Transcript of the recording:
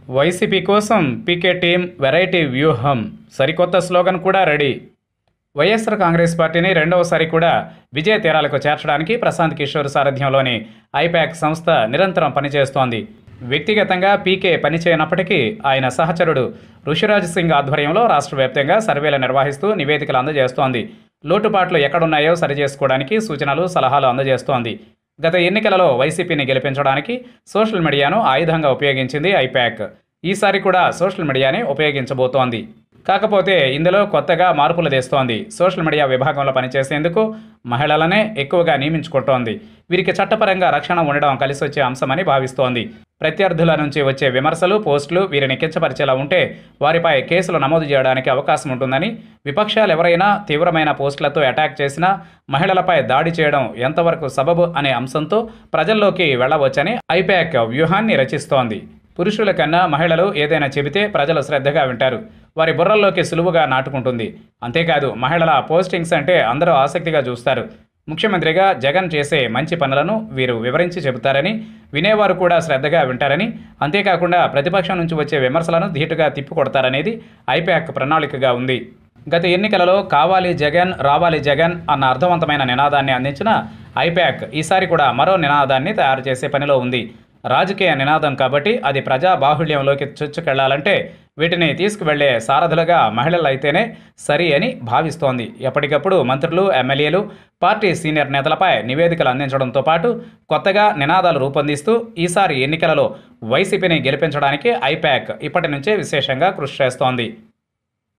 YCP కోసం పీకే team variety వ్యూహం సరికొత్త స్లోగన్ కూడా రెడీ వైఎస్ఆర్ కాంగ్రెస్ పార్టీని రెండవసారి కూడా విజయ తీరాలకు చేర్చడానికి ప్రశాంత్ కిషోర్ సారథ్యంలోని ఐపాక్ సంస్థ నిరంతరం పనిచేస్తోంది వ్యక్తిగతంగా పీకే పనిచేయనప్పటికీ ఆయన సహచరుడు ఋషిరాజ్ సింగ్ ఆధ్వర్యంలో రాష్ట్ర వ్యాప్తంగా సర్వేలు నిర్వహిస్తూ నివేదికలు అందజేస్తోంది లోటుపాట్లు ఎక్కడున్నాయో సరిచేసుకోవడానికి సూచనలు సలహాలు అందజేస్తోంది గత ఎన్నికలలో వైసీపీని గెలిపించడానికి సోషల్ మీడియాను ఆయుధంగా ఉపయోగించింది ఐపాక్ ఈసారి కూడా సోషల్ మీడియానే ఉపయోగించబోతోంది కాకపోతే ఇందులో కొత్తగా మార్పులు తెస్తోంది సోషల్ మీడియా విభాగంలో పనిచేసేందుకు మహిళలనే ఎక్కువగా నియమించుకుంటోంది వీరికి చట్టపరంగా రక్షణ ఉండడం కలిసి వచ్చే అంశమని భావిస్తోంది ప్రత్యర్థుల నుంచి వచ్చే విమర్శలు పోస్టులు వీరిని కించపరిచేలా ఉంటే వారిపై కేసులు నమోదు చేయడానికి అవకాశం ఉంటుందని విపక్షాలు ఎవరైనా తీవ్రమైన పోస్టులతో అటాక్ చేసినా మహిళలపై దాడి చేయడం ఎంతవరకు సబబు అనే అంశంతో ప్రజల్లోకి వెళ్లవచ్చని ఐపాక్ వ్యూహాన్ని రచిస్తోంది పురుషుల కన్నా మహిళలు ఏదైనా చెబితే ప్రజలు శ్రద్ధగా వింటారు వారి బుర్రల్లోకి సులువుగా నాటుకుంటుంది అంతేకాదు మహిళల పోస్టింగ్స్ అంటే అందరూ ఆసక్తిగా చూస్తారు ముఖ్యమంత్రిగా జగన్ చేసే మంచి పనులను వీరు వివరించి చెబుతారని వినేవారు కూడా శ్రద్ధగా వింటారని అంతేకాకుండా ప్రతిపక్షం నుంచి వచ్చే విమర్శలను ధీటుగా తిప్పికొడతారనేది ఐపాక్ ప్రణాళికగా ఉంది గత ఎన్నికలలో కావాలి జగన్ రావాలి జగన్ అన్న అర్థవంతమైన నినాదాన్ని అందించిన ఐపాక్ ఈసారి కూడా మరో నినాదాన్ని తయారు చేసే పనిలో ఉంది రాజకీయ నినాదం కాబట్టి అది ప్రజా బాహుళ్యంలోకి చొచ్చుకెళ్లాలంటే వీటిని తీసుకువెళ్లే సారథులుగా మహిళలైతేనే సరి అని భావిస్తోంది ఎప్పటికప్పుడు మంత్రులు ఎమ్మెల్యేలు పార్టీ సీనియర్ నేతలపై నివేదికలు అందించడంతో పాటు కొత్తగా నినాదాలు రూపొందిస్తూ ఈసారి ఎన్నికలలో వైసీపీని గెలిపించడానికి ఐపాక్ ఇప్పటి నుంచే విశేషంగా కృషి చేస్తోంది